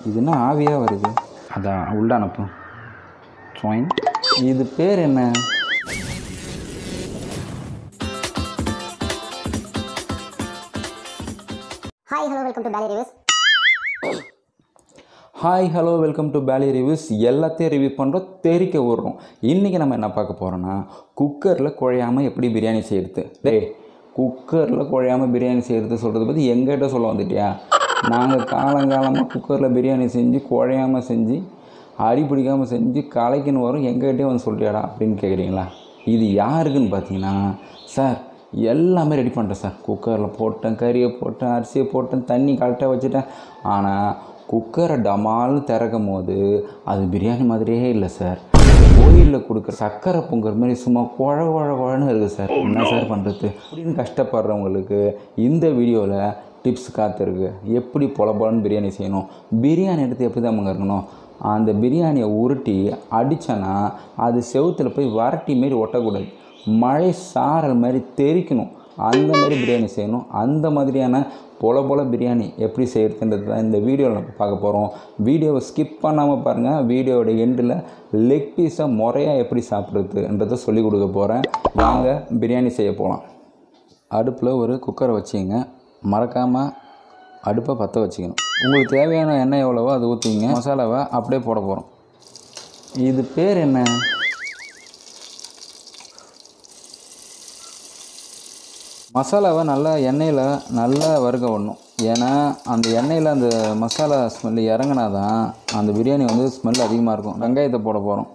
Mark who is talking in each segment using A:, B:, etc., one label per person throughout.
A: இது என்ன ஆவியாக வருது அதான் உள்ள அனுப்பும் ஜாயின் இது பேர் என்ன
B: hi hello welcome to Bailey reviews
A: hi hello welcome to Bailey reviews எல்லாத்தையும் ரிவ்யூ பண்ணுறோம் தெரிக்க விடுறோம் இன்றைக்கி நம்ம என்ன பார்க்க போகிறோன்னா குக்கரில் குழையாமல் எப்படி பிரியாணி செய்கிறது டேய் குக்கரில் குழையாமல் பிரியாணி செய்கிறது சொல்கிறத பற்றி எங்கிட்ட சொல்ல வந்துட்டியா நாங்கள் காலங்காலமாக குக்கரில் பிரியாணி செஞ்சு குழையாமல் செஞ்சு அடி பிடிக்காமல் செஞ்சு கலைக்குன்னு வரும் எங்ககிட்டே வந்து சொல்லிட்டியாடா அப்படின்னு கேட்குறீங்களா இது யாருக்குன்னு பார்த்தீங்கன்னா சார் எல்லாமே ரெடி பண்ணிட்டேன் சார் குக்கரில் போட்டேன் கறியை போட்டேன் அரிசியை போட்டேன் தண்ணி கரெக்டாக வச்சுட்டேன் ஆனால் குக்கரை டமால்னு திறக்கும் போது அது பிரியாணி மாதிரியே இல்லை சார் கோயிலில் கொடுக்குற சக்கரை பொங்கல் மாதிரி சும்மா குழ குழ குழன்னு இருக்குது சார் என்ன சார் பண்ணுறது அப்படின்னு கஷ்டப்படுறவங்களுக்கு இந்த வீடியோவில் டிப்ஸ் காத்திருக்கு எப்படி பொல பொலன்னு பிரியாணி செய்யணும் பிரியாணி எடுத்து எப்படி தான் இருக்கணும் அந்த பிரியாணியை உருட்டி அடித்தேன்னா அது செவுத்தில் போய் வரட்டி மாரி ஒட்டக்கூடாது மழை சாரல் மாதிரி தெறிக்கணும் அந்த மாதிரி பிரியாணி செய்யணும் அந்த மாதிரியான பொல பொல பிரியாணி எப்படி செய்கிறதுன்றது தான் இந்த வீடியோவில் நம்ம பார்க்க போகிறோம் வீடியோவை ஸ்கிப் பண்ணாமல் பாருங்கள் வீடியோவோட எண்டில் லெக் பீஸை முறையாக எப்படி சாப்பிட்றதுன்றதை சொல்லிக் கொடுக்க போகிறேன் வாங்க பிரியாணி செய்ய போகலாம் அடுப்பில் ஒரு குக்கரை வச்சிங்க மறக்காமல் அடுப்பை பற்ற வச்சுக்கணும் உங்களுக்கு தேவையான எண்ணெய் எவ்வளவோ அதை ஊற்றிங்க மசாலாவை அப்படியே போட போகிறோம் இது பேர் என்ன மசாலாவை நல்லா எண்ணெயில் நல்லா வறுக்க விடணும் ஏன்னா அந்த எண்ணெயில் அந்த மசாலா ஸ்மெல் இறங்கினா தான் அந்த பிரியாணி வந்து ஸ்மெல் அதிகமாக இருக்கும் வெங்காயத்தை போட போகிறோம்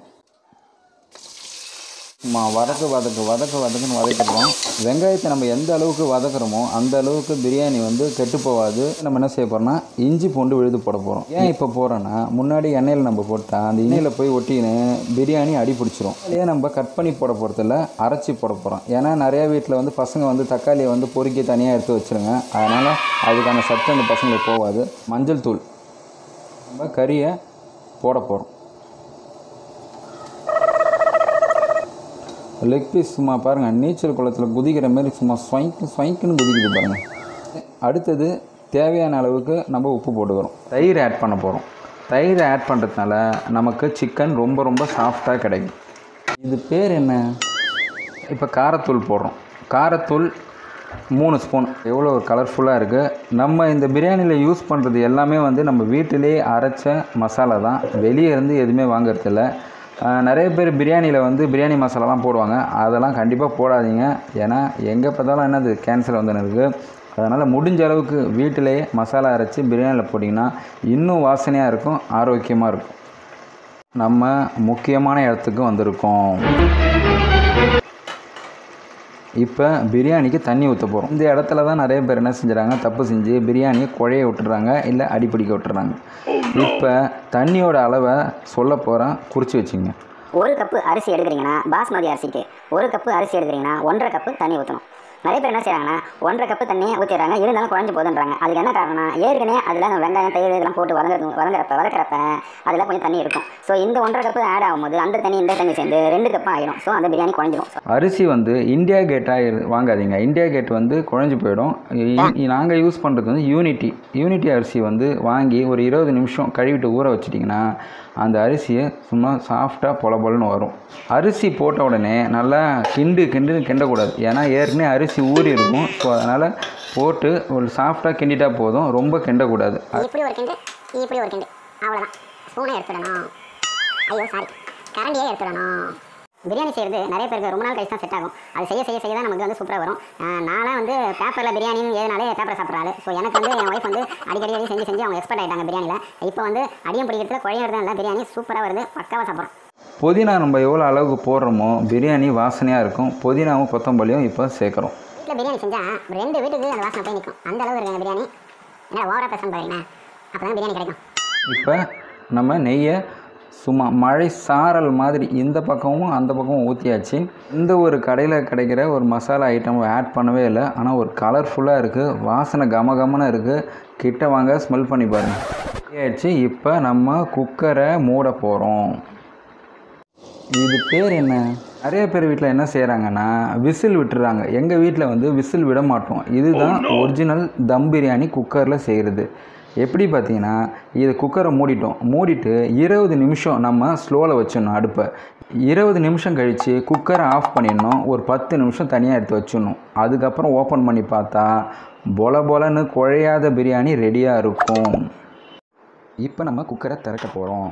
A: சும்மா வதக்கு வதக்கு வதக்கு வதக்குன்னு வதக்கிடுவோம் வெங்காயத்தை நம்ம எந்த அளவுக்கு வதக்குறோமோ அந்த அளவுக்கு பிரியாணி வந்து கெட்டு போகாது நம்ம என்ன செய்ய போகிறோம்னா இஞ்சி பூண்டு விழுது போட போகிறோம் ஏன் இப்போ போகிறோன்னா முன்னாடி எண்ணெயில் நம்ம போட்டால் அந்த எண்ணெயில் போய் ஒட்டின்னு பிரியாணி அடி பிடிச்சிரும் அதே நம்ம கட் பண்ணி போட போகிறதில்ல அரைச்சி போட போகிறோம் ஏன்னா நிறைய வீட்டில் வந்து பசங்க வந்து தக்காளியை வந்து பொறுக்கி தனியாக எடுத்து வச்சுருங்க அதனால் அதுக்கான சத்து அந்த பசங்களுக்கு போகாது மஞ்சள் தூள் நம்ம கறியை போட போகிறோம் லெக் பீஸ் சும்மா பாருங்கள் நீச்சல் குளத்தில் குதிக்கிற மாதிரி சும்மா ஸ்வைக்கு ஸ்வைக்குன்னு குதிக்குது பாருங்கள் அடுத்தது தேவையான அளவுக்கு நம்ம உப்பு போட்டுக்கிறோம் தயிர் ஆட் பண்ண போகிறோம் தயிர் ஆட் பண்ணுறதுனால நமக்கு சிக்கன் ரொம்ப ரொம்ப சாஃப்டாக கிடைக்கும் இது பேர் என்ன இப்போ காரத்தூள் போடுறோம் காரத்தூள் மூணு ஸ்பூன் எவ்வளோ கலர்ஃபுல்லாக இருக்குது நம்ம இந்த பிரியாணியில் யூஸ் பண்ணுறது எல்லாமே வந்து நம்ம வீட்டிலே அரைச்ச மசாலா தான் வெளியே இருந்து எதுவுமே வாங்குறதில்ல ஆஹ் நிறைய பேர் பிரியாணியில் வந்து பிரியாணி மசாலாலாம் போடுவாங்க அதெல்லாம் கண்டிப்பாக போடாதீங்க ஏன்னா எங்கே பார்த்தாலும் என்னது கேன்சர் வந்துன்னு இருக்குது அதனால் முடிஞ்ச அளவுக்கு வீட்டிலேயே மசாலா அரைச்சி பிரியாணியில் போட்டிங்கன்னா இன்னும் வாசனையாக இருக்கும் ஆரோக்கியமாக இருக்கும் நம்ம முக்கியமான இடத்துக்கு வந்திருக்கோம் இப்போ பிரியாணிக்கு தண்ணி ஊற்ற போகிறோம் இந்த இடத்துல தான் நிறைய பேர் என்ன செஞ்சுறாங்க தப்பு செஞ்சு பிரியாணியை குழைய விட்டுறாங்க இல்லை அடிப்பிடிக்க விட்டுறாங்க இப்போ தண்ணியோட அளவை சொல்ல போகிறேன் குறித்து வச்சுங்க
B: ஒரு கப்பு அரிசி எடுக்கிறீங்கன்னா பாஸ்மதி அரிசிக்கு ஒரு கப்பு அரிசி எடுக்கிறீங்கன்னா ஒன்றரை கப்பு தண்ணி ஊற்றணும் நிறைய பேர் என்ன செய்றாங்கன்னா ஒன்றரை கப்பு தண்ணியை ஊற்றிடுறாங்க இருந்தாலும் குழஞ்சு போதுன்றாங்க அதுக்கு என்ன காரணம்னா ஏற்கனவே அதில் அந்த வெங்காயம் தயிர் இதெல்லாம் போட்டு வதங்க வதங்குறப்ப வதக்கிறப்ப அதில் கொஞ்சம் தண்ணி இருக்கும் ஸோ இந்த ஒன்றரை கப்பு ஆட் ஆகும்போது அந்த தண்ணி இந்த தண்ணி சேர்ந்து ரெண்டு கப்பு ஆயிடும் ஸோ அந்த பிரியாணி குழஞ்சிரும்
A: அரிசி வந்து இந்தியா கேட்டாக வாங்காதீங்க இந்தியா கேட் வந்து குழஞ்சு போயிடும் நாங்கள் யூஸ் பண்ணுறது வந்து யூனிட்டி யூனிட்டி அரிசி வந்து வாங்கி ஒரு இருபது நிமிஷம் கழுவிட்டு ஊற வச்சிட்டிங்கன்னா அந்த அரிசியை சும்மா சாஃப்டாக பொல பொலன்னு வரும் அரிசி போட்ட உடனே நல்லா கிண்டு கிண்டுன்னு கிண்டக்கூடாது ஏன்னா ஏற்கனவே அரிசி ஊறி இருக்கும் ஸோ அதனால் போட்டு ஒரு சாஃப்டாக கிண்டிட்டா போதும் ரொம்ப கிண்டக்கூடாது
B: இப்படி ஒரு கிண்டு இப்படி ஒரு கிண்டு அவ்வளோதான் ஸ்பூனை எடுத்துடணும் ஐயோ சாரி கரண்டியே எடுத்துடணும் பிரியாணி செய்கிறது நிறைய பேருக்கு ரொம்ப நாள் கழிச்சு தான் செட் ஆகும் அது செய்ய செய்ய செய்ய தான் நமக்கு வந்து சூப்பராக வரும் அஹ் நான்லாம் வந்து பேப்பரில் பிரியாணின்னு ஏதுனாலே பேப்பர் சாப்பிட்றாரு ஸோ எனக்கு வந்து என் ஒய்ஃப் வந்து அடிக்கடி அடி செஞ்சு செஞ்சு அவங்க எக்ஸ்பர்ட் ஆகிட்டாங்க பிரியாணியில் இப்போ வந்து அடியம் பிடிக்கிறதுல குழையிறது இல்லை பிரியாணி சூப்பராக வருது பக்காவாக சாப்பிட்றோம்
A: புதினா நம்ம எவ்வளோ அளவுக்கு போடுறோமோ பிரியாணி வாசனையாக இருக்கும் புதினாவும் கொத்தமல்லியும் இப்போ சேர்க்குறோம்
B: வீட்டில் பிரியாணி செஞ்சால் ரெண்டு வீட்டுக்கு அந்த வாசனை போய் நிற்கும் அந்த அளவு இருக்குங்க பிரியாணி என்ன ஓவராக பேசணும் பாருங்க அப்போ தான் பிரியாணி கிடைக்கும்
A: இப்போ நம்ம நெய்யை சும்மா மழை சாரல் மாதிரி இந்த பக்கமும் அந்த பக்கமும் ஊற்றியாச்சு இந்த ஒரு கடையில் கிடைக்கிற ஒரு மசாலா ஐட்டம் ஆட் பண்ணவே இல்லை ஆனால் ஒரு கலர்ஃபுல்லாக இருக்குது வாசனை கம கமன்னு இருக்குது கிட்ட வாங்க ஸ்மெல் பண்ணி பாருங்கள் ஆயிடுச்சு இப்போ நம்ம குக்கரை மூட போகிறோம் இது பேர் என்ன நிறைய பேர் வீட்டில் என்ன செய்கிறாங்கன்னா விசில் விட்டுறாங்க எங்கள் வீட்டில் வந்து விசில் விட மாட்டோம் இதுதான் ஒரிஜினல் தம் பிரியாணி குக்கரில் செய்கிறது எப்படி பார்த்தீங்கன்னா இது குக்கரை மூடிட்டோம் மூடிட்டு இருபது நிமிஷம் நம்ம ஸ்லோவில் வச்சிடணும் அடுப்பை இருபது நிமிஷம் கழித்து குக்கரை ஆஃப் பண்ணிடணும் ஒரு பத்து நிமிஷம் தனியாக எடுத்து வச்சிடணும் அதுக்கப்புறம் ஓப்பன் பண்ணி பார்த்தா பொல பொலன்னு குழையாத பிரியாணி ரெடியாக இருக்கும் இப்போ நம்ம குக்கரை திறக்க போகிறோம்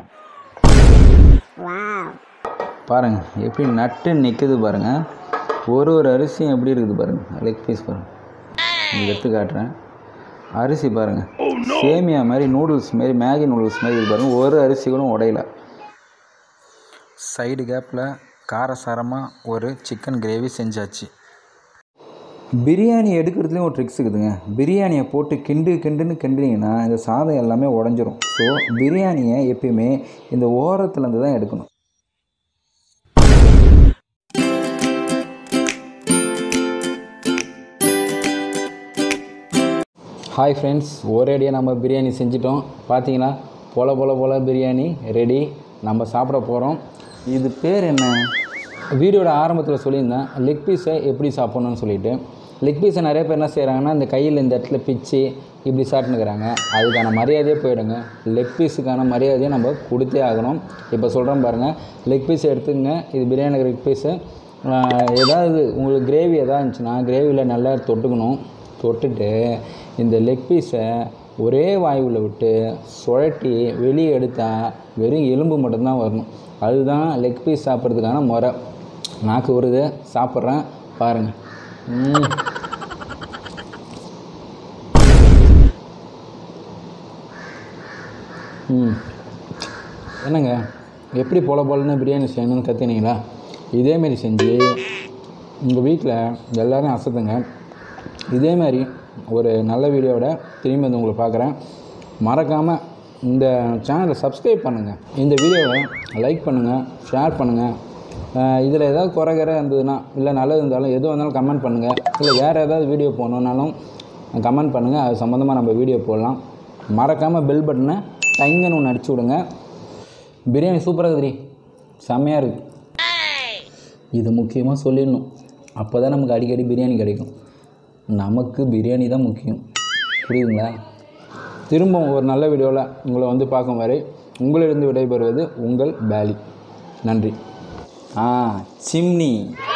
B: வாவ்
A: பாருங்கள் எப்படி நட்டு நிற்குது பாருங்கள் ஒரு ஒரு அரிசியும் எப்படி இருக்குது பாருங்கள் லெக் பீஸ் பாருங்கள் உங்களுக்கு எடுத்து காட்டுறேன் அரிசி பாருங்கள் சேமியா மாதிரி நூடுல்ஸ் மாதிரி மேகி நூடுல்ஸ் மாதிரி இது பாருங்கள் ஒரு அரிசி கூட உடையல சைடு கேப்பில் காரசாரமாக ஒரு சிக்கன் கிரேவி செஞ்சாச்சு பிரியாணி எடுக்கிறதுலேயும் ஒரு ட்ரிக்ஸ் இருக்குதுங்க பிரியாணியை போட்டு கிண்டு கிண்டுன்னு கிண்டுனீங்கன்னா இந்த சாதம் எல்லாமே உடஞ்சிரும் ஸோ பிரியாணியை எப்பயுமே இந்த ஓரத்துலேருந்து தான் எடுக்கணும் ஹாய் ஃப்ரெண்ட்ஸ் ஒரேடியாக நம்ம பிரியாணி செஞ்சிட்டோம் பார்த்தீங்களா பொல பொல பொல பிரியாணி ரெடி நம்ம சாப்பிட போகிறோம் இது பேர் என்ன வீடியோட ஆரம்பத்தில் சொல்லியிருந்தேன் லெக் பீஸை எப்படி சாப்பிட்ணுன்னு சொல்லிட்டு லெக் பீஸை நிறைய பேர் என்ன செய்கிறாங்கன்னா இந்த கையில் இந்த இடத்துல பிச்சு இப்படி சாப்பிட்டுக்கிறாங்க அதுக்கான மரியாதையே போயிடுங்க லெக் பீஸுக்கான மரியாதையை நம்ம கொடுத்தே ஆகணும் இப்போ சொல்கிறேன் பாருங்கள் லெக் பீஸ் எடுத்துக்கங்க இது பிரியாணி லெக் பீஸு ஏதாவது உங்களுக்கு கிரேவி எதாவது இருந்துச்சுன்னா கிரேவியில் நல்லா தொட்டுக்கணும் தொட்டுட்டு இந்த லெக் பீஸை ஒரே வாயுவில் விட்டு சுழட்டி வெளியே எடுத்தால் வெறும் எலும்பு மட்டும்தான் வரணும் அதுதான் லெக் பீஸ் சாப்பிட்றதுக்கான முறை நாக்கு வருது சாப்பிட்றேன் பாருங்கள் ம். ம் என்னங்க எப்படி போல போலன்னு பிரியாணி செய்யணும்னு கற்றுனீங்களா இதேமாரி செஞ்சு உங்கள் வீட்டில் எல்லோரும் அசத்துங்க இதேமாரி ஒரு நல்ல வீடியோவோட திரும்பி வந்து உங்களை பார்க்குறேன் மறக்காமல் இந்த சேனலை சப்ஸ்கிரைப் பண்ணுங்கள் இந்த வீடியோவை லைக் பண்ணுங்கள் ஷேர் பண்ணுங்கள் இதில் ஏதாவது குறைகிற இருந்ததுன்னா இல்லை நல்லது இருந்தாலும் எது வந்தாலும் கமெண்ட் பண்ணுங்கள் இல்லை வேறு ஏதாவது வீடியோ போகணுன்னாலும் கமெண்ட் பண்ணுங்கள் அது சம்மந்தமாக நம்ம வீடியோ போடலாம் மறக்காமல் பெல் பட்டனை டைங்கன்னு ஒன்று அடிச்சு விடுங்க பிரியாணி சூப்பராக இருக்குதுரி செம்மையாக இருக்குது இது முக்கியமாக சொல்லிடணும் அப்போ தான் நமக்கு அடிக்கடி பிரியாணி கிடைக்கும் நமக்கு பிரியாணி தான் முக்கியம் புரியுதுங்களா திரும்பவும் ஒரு நல்ல வீடியோவில் உங்களை வந்து பார்க்கும் வரை உங்களிடம் விடைபெறுவது உங்கள் பேலி நன்றி ஆ சிம்னி